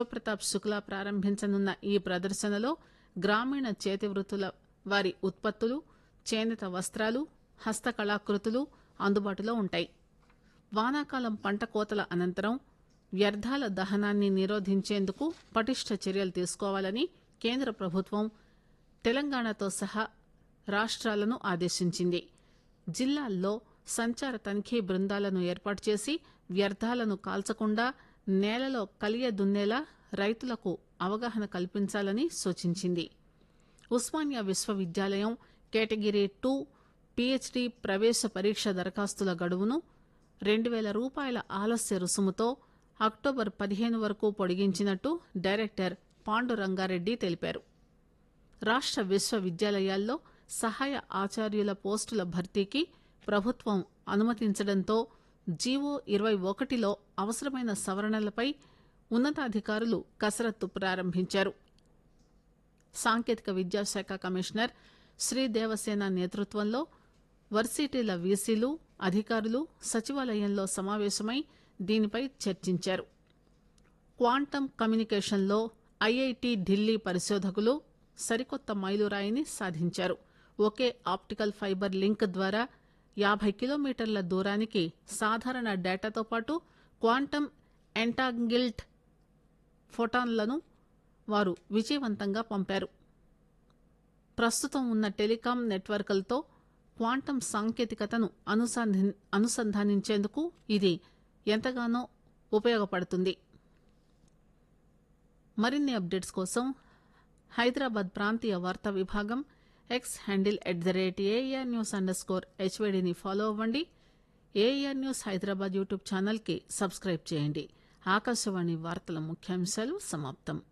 శివప్రతాప్ శుక్లా ప్రారంభించనున్న ఈ ప్రదర్శనలో గ్రామీణ చేతి వృత్తుల వారి ఉత్పత్తులు చేనేత వస్త్రాలు హస్తకళాకృతులు అందుబాటులో ఉంటాయి వానాకాలం పంట కోతల అనంతరం వ్యర్థాల దహనాన్ని నిరోధించేందుకు పటిష్ట చర్యలు తీసుకోవాలని కేంద్ర ప్రభుత్వం తెలంగాణతో సహా రాష్ట్రాలను ఆదేశించింది జిల్లాల్లో సంచార తనిఖీ బృందాలను ఏర్పాటు చేసి వ్యర్థాలను కాల్చకుండా నేలలో కలియ దున్నేలా రైతులకు అవగాహన కల్పించాలని సూచించింది ఉస్మానియా విశ్వవిద్యాలయం కేటగిరీ టూ పీహెచ్డీ ప్రవేశ పరీక్ష దరఖాస్తుల గడువును రెండు వేల రూపాయల ఆలస్య రుసుముతో అక్టోబర్ పదిహేను వరకు పొడిగించినట్టు డైరెక్టర్ పాండురంగారెడ్డి తెలిపారు రాష్ట విశ్వవిద్యాలయాల్లో సహాయ ఆచార్యుల పోస్టుల భర్తీకి ప్రభుత్వం అనుమతించడంతో జీవో ఇరవై ఒకటిలో అవసరమైన సవరణలపై ఉన్నతాధికారులు కసరత్తు ప్రారంభించారు సాంకేతిక విద్యాశాఖ కమిషనర్ శ్రీదేవసేన నేతృత్వంలో వర్సిటీల వీసీలు అధికారులు సచివాలయంలో సమావేశమై దీనిపై చర్చించారు క్వాంటమ్ కమ్యూనికేషన్లో ఐఐటి ఢిల్లీ పరిశోధకులు సరికొత్త మైలురాయిని సాధించారు ఒకే ఆప్టికల్ ఫైబర్ లింక్ ద్వారా యాభై కిలోమీటర్ల దూరానికి సాధారణ డేటాతో పాటు క్వాంటమ్ ఎంటాంగిల్డ్ ఫోటాన్లను వారు విజయవంతంగా పంపారు ప్రస్తుతం ఉన్న టెలికాం నెట్వర్క్లతో క్వాంటమ్ సాంకేతికతను అనుసంధి అనుసంధానించేందుకు ఇది ఎంతగానో ఉపయోగపడుతుంది మరిన్ని అప్డేట్స్ కోసం హైదరాబాద్ ప్రాంతీయ వార్తా విభాగం X handle at the rate AR news underscore హెచ్వేడిని ఫాలో అవ్వండి ఏఆర్ న్యూస్ హైదరాబాద్ యూట్యూబ్ ఛానల్కి సబ్స్క్రైబ్ చేయండి ఆకాశవాణి వార్తల ముఖ్యాంశాలు సమాప్తం